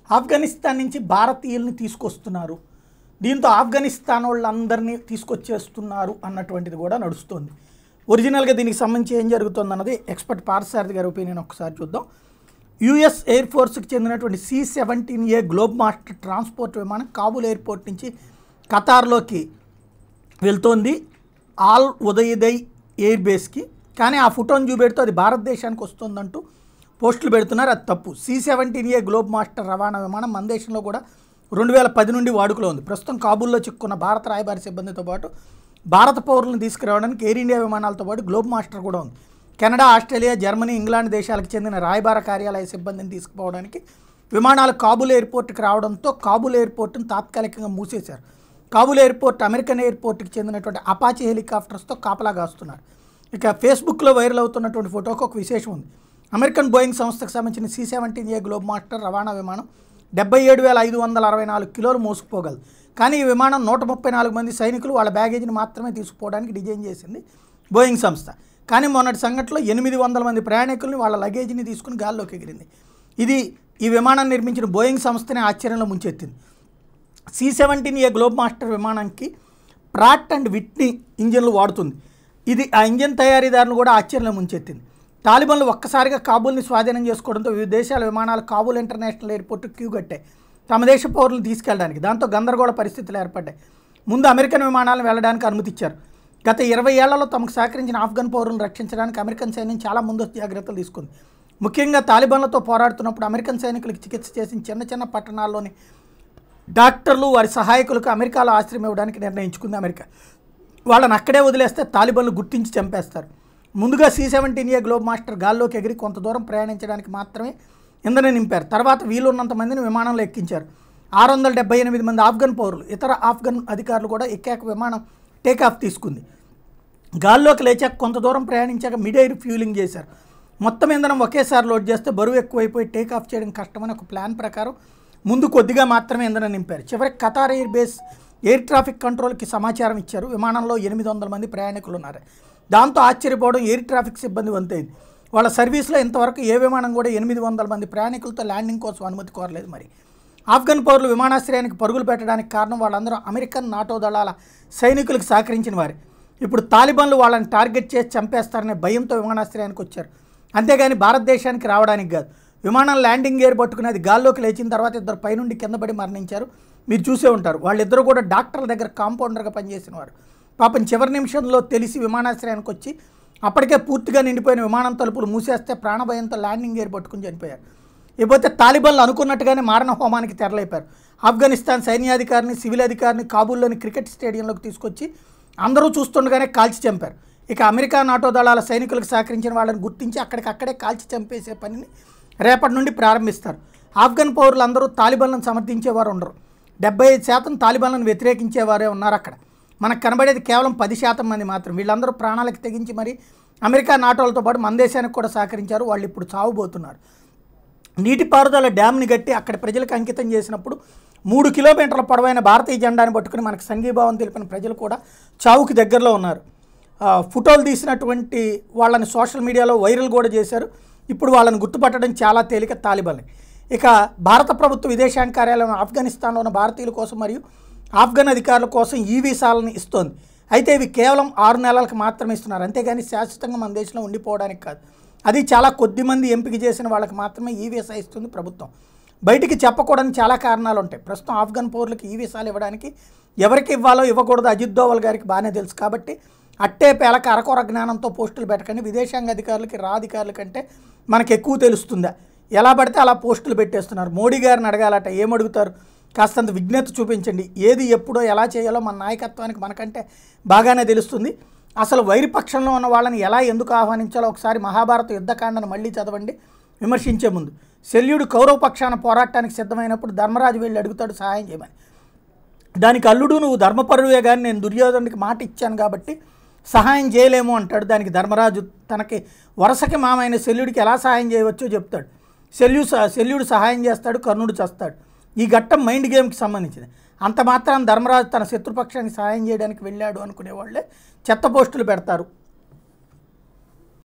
ఆఫ్ఘనిస్తాన్ నుంచి భారతీయుల్ని తీసుకొస్తున్నారు దీంతో ఆఫ్ఘనిస్తాన్ వాళ్ళందరినీ తీసుకొచ్చేస్తున్నారు అన్నటువంటిది కూడా నడుస్తుంది ఒరిజినల్గా దీనికి సంబంధించి ఏం జరుగుతుందన్నది ఎక్స్పర్ట్ పార్సారథి గారి ఒపీనియన్ ఒకసారి చూద్దాం యుఎస్ ఎయిర్ ఫోర్స్కి చెందినటువంటి C seventeen A Globemaster transport విమానం కాబూల్ ఎయిర్పోర్ట్ నుంచి ఖతార్లోకి వెళ్తోంది ఆల్ ఉదయదయ్ ఎయిర్ బేస్కి కానీ ఆ ఫోటోని చూపెడుతూ అది భారతదేశానికి వస్తుందంటూ పోస్టులు పెడుతున్నారు అది తప్పు C seventeen A Globemaster రవాణా విమానం మన దేశంలో కూడా రెండు వేల పది నుండి వాడుకలో ఉంది ప్రస్తుతం కాబూల్లో చిక్కున్న భారత రాయబారి సిబ్బందితో పాటు భారత పౌరులను తీసుకురావడానికి ఎయిర్ ఇండియా విమానాలతో పాటు గ్లోబ్ మాస్టర్ కూడా ఉంది కెనడా ఆస్ట్రేలియా జర్మనీ ఇంగ్లాండ్ దేశాలకు చెందిన రాయబార కార్యాలయ సిబ్బందిని తీసుకుపోవడానికి విమానాలు కాబూల్ ఎయిర్పోర్ట్కి రావడంతో కాబూల్ ఎయిర్పోర్ట్ను తాత్కాలికంగా మూసేశారు కాబూల్ ఎయిర్పోర్ట్ అమెరికన్ ఎయిర్పోర్ట్కి చెందినటువంటి అపాచీ హెలికాప్టర్స్తో కాపలా కాస్తున్నారు ఇక ఫేస్బుక్లో వైరల్ అవుతున్నటువంటి ఫోటోకు ఒక విశేషం ఉంది అమెరికన్ బోయింగ్ సంస్థకు సంబంధించిన C seventeen A Globemaster రవాణా విమానం డెబ్బై ఏడు వేల ఐదు వందల అరవై నాలుగు కిలోలు మోసుకుపోగలదు కానీ ఈ విమానం నూట ముప్పై నాలుగు మంది సైనికులు వాళ్ళ బ్యాగేజీని మాత్రమే తీసుకుపోవడానికి డిజైన్ చేసింది బోయింగ్ సంస్థ కానీ మొన్నటి సంఘటనలో ఎనిమిది వందల మంది ప్రయాణికుల్ని వాళ్ళ లగేజీని తీసుకుని గాల్లోకి ఎగిరింది ఇది ఈ విమానం నిర్మించిన బోయింగ్ సంస్థని ఆశ్చర్యంలో ముంచెత్తింది C seventeen A Globemaster విమానానికి ప్రాట్ అండ్ విట్నీ ఇంజన్లు వాడుతుంది ఇది ఆ ఇంజన్ తయారీదారును కూడా ఆశ్చర్యంలో ముంచెత్తింది తాలిబాన్లు ఒక్కసారిగా కాబూల్ని స్వాధీనం చేసుకోవడంతో వివిధ దేశాల విమానాలు కాబూల్ ఇంటర్నేషనల్ ఎయిర్పోర్ట్ క్యూ కట్టాయి తమ దేశ పౌరులను తీసుకెళ్ళడానికి దాంతో గందరగోళ పరిస్థితులు ఏర్పడ్డాయి ముందు అమెరికన్ విమానాలను వెళ్ళడానికి అనుమతి ఇచ్చారు గత ఇరవై ఏళ్లలో తమకు సహకరించిన ఆఫ్ఘన్ పౌరులను రక్షించడానికి అమెరికన్ సైన్యం చాలా ముందస్తు జాగ్రత్తలు తీసుకుంది ముఖ్యంగా తాలిబాన్లతో పోరాడుతున్నప్పుడు అమెరికన్ సైనికులకు చికిత్స చేసిన చిన్న చిన్న పట్టణాల్లోని డాక్టర్లు వారి సహాయకులకు అమెరికాలో ఆశ్రయం ఇవ్వడానికి నిర్ణయించుకుంది అమెరికా వాళ్ళని అక్కడే వదిలేస్తే తాలిబాన్లు గుర్తించి చంపేస్తారు ముందుగా C seventeen A Globemaster గాల్లోకి ఎగిరి కొంత దూరం ప్రయాణించడానికి మాత్రమే ఇంధనం నింపారు తర్వాత వీలున్నంత మందిని విమానంలో ఎక్కించారు ఆరు వందల డెబ్బై ఎనిమిది మంది ఆఫ్ఘన్ పౌరులు ఇతర ఆఫ్ఘన్ అధికారులు కూడా ఎక్కాక విమానం టేకాఫ్ తీసుకుంది గాల్లోకి లేచాక కొంత దూరం ప్రయాణించాక మిడ్ ఎయిర్ ఫ్యూలింగ్ చేశారు మొత్తం ఇంధనం ఒకేసారి లోడ్ చేస్తే బరువు ఎక్కువైపోయి టేక్ ఆఫ్ చేయడం కష్టమని ఒక ప్లాన్ ప్రకారం ముందు కొద్దిగా మాత్రమే ఇంధనం నింపారు చివరికి Qatar air base air traffic కంట్రోల్కి సమాచారం ఇచ్చారు విమానంలో ఎనిమిది వందల మంది ప్రయాణికులు ఉన్నారు దాంతో ఆశ్చర్యపోవడం ఎయిర్ ట్రాఫిక్ సిబ్బంది వంతైంది వాళ్ళ సర్వీస్లో ఇంతవరకు ఏ విమానం కూడా ఎనిమిది వందల మంది ప్రయాణికులతో ల్యాండింగ్ కోసం అనుమతి కోరలేదు మరి ఆఫ్ఘన్ పౌరులు విమానాశ్రయానికి పరుగులు పెట్టడానికి కారణం వాళ్ళందరూ అమెరికన్ నాటో దళాల సైనికులకు సహకరించిన వారే ఇప్పుడు తాలిబాన్లు వాళ్ళని టార్గెట్ చేసి చంపేస్తారనే భయంతో విమానాశ్రయానికి వచ్చారు అంతేగాని భారతదేశానికి రావడానికి కాదు విమానం ల్యాండింగ్ గేర్ పట్టుకుని అది గాల్లోకి లేచిన తర్వాత ఇద్దరు పైనుండి కింద పడి మరణించారు మీరు చూసే ఉంటారు వాళ్ళిద్దరూ కూడా డాక్టర్ల దగ్గర కాంపౌండర్గా పనిచేసిన వారు పాపం చివరి నిమిషంలో తెలిసి విమానాశ్రయానికి వచ్చి అప్పటికే పూర్తిగా నిండిపోయిన విమానం తలుపులు మూసేస్తే ప్రాణభయంతో ల్యాండింగ్ గేర్ పట్టుకుని చనిపోయారు ఇకపోతే తాలిబాన్లు అనుకున్నట్టుగానే మారణ హోమానికి తెరలేపారు ఆఫ్ఘనిస్తాన్ సైన్యాధికారిని సివిల్ అధికారిని కాబూల్లోని క్రికెట్ స్టేడియంలోకి తీసుకొచ్చి అందరూ చూస్తుండగానే కాల్చి చంపారు ఇక అమెరికా నాటో దళాల సైనికులకు సహకరించిన వాళ్ళని గుర్తించి అక్కడికక్కడే కాల్చి చంపేసే పనిని రేపటి నుండి ప్రారంభిస్తారు ఆఫ్ఘన్ పౌరులందరూ తాలిబాన్లను సమర్థించేవారు ఉండరు డెబ్బై ఐదు శాతం తాలిబాన్లను వ్యతిరేకించేవారే ఉన్నారు అక్కడ మనకు కనబడేది కేవలం పది శాతం మంది మాత్రం వీళ్ళందరూ ప్రాణాలకు తెగించి మరి అమెరికా నాటోలతో పాటు మన దేశానికి కూడా సహకరించారు వాళ్ళు ఇప్పుడు చావుబోతున్నారు నీటిపారుదల డ్యామ్ని కట్టి అక్కడ ప్రజలకు అంకితం చేసినప్పుడు మూడు కిలోమీటర్ల పొడవైన భారతీయ జెండాను పట్టుకుని మనకు సంఘీభావం తెలిపిన ప్రజలు కూడా చావుకి దగ్గరలో ఉన్నారు ఆ, ఫోటోలు తీసినటువంటి వాళ్ళని సోషల్ మీడియాలో వైరల్ కూడా చేశారు ఇప్పుడు వాళ్ళని గుర్తుపట్టడం చాలా తేలిక తాలిబాన్లు ఇక భారత ప్రభుత్వ విదేశాంగ కార్యాలయం ఆఫ్ఘనిస్తాన్లో ఉన్న భారతీయుల కోసం మరియు ఆఫ్ఘన్ అధికారుల కోసం ఈ వీసాలను ఇస్తోంది అయితే ఇవి కేవలం ఆరు నెలలకు మాత్రమే ఇస్తున్నారు అంతేగాని శాశ్వతంగా మన దేశంలో ఉండిపోవడానికి కాదు అది చాలా కొద్ది మంది ఎంపిక చేసిన వాళ్ళకి మాత్రమే ఈ వీసా ఇస్తుంది ప్రభుత్వం బయటికి చెప్పకూడని చాలా కారణాలు ఉంటాయి ప్రస్తుతం ఆఫ్ఘన్ పౌరులకు ఈ వీసాలు ఇవ్వడానికి ఎవరికి ఇవ్వాలో ఇవ్వకూడదు అజిత్ దోవల్ గారికి బాగానే తెలుసు కాబట్టి అట్టే పేలక అరకొర జ్ఞానంతో పోస్టులు పెట్టకండి విదేశాంగ అధికారులకి రా అధికారుల కంటే మనకు ఎక్కువ తెలుస్తుందా ఎలా పడితే అలా పోస్టులు పెట్టేస్తున్నారు మోడీ గారిని అడగాలట ఏమడుగుతారు కాస్తంత విజ్ఞత చూపించండి ఏది ఎప్పుడో ఎలా చేయాలో మన నాయకత్వానికి మనకంటే బాగానే తెలుస్తుంది అసలు వైరిపక్షంలో ఉన్న వాళ్ళని ఎలా ఎందుకు ఆహ్వానించాలో ఒకసారి మహాభారత యుద్ధకాండను మళ్ళీ చదవండి విమర్శించే ముందు శల్యుడు కౌరవ పక్షాన పోరాటానికి సిద్ధమైనప్పుడు ధర్మరాజు వెళ్ళి అడుగుతాడు సహాయం చేయమని దానికి అల్లుడు నువ్వు ధర్మపరువే కానీ నేను దుర్యోధనుడికి మాట ఇచ్చాను కాబట్టి సహాయం చేయలేము అంటాడు దానికి ధర్మరాజు తనకి వరసకి మామైన శల్యుడికి ఎలా సహాయం చేయవచ్చో చెప్తాడు శల్యు స- శల్యుడు సహాయం చేస్తాడు కర్ణుడు చస్తాడు ఈ ఘట్టం మైండ్ గేమ్కి సంబంధించింది అంత మాత్రం ధర్మరాజు తన శత్రుపక్షానికి సహాయం చేయడానికి వెళ్ళాడు అనుకునేవాళ్ళే చెత్త పోస్టులు పెడతారు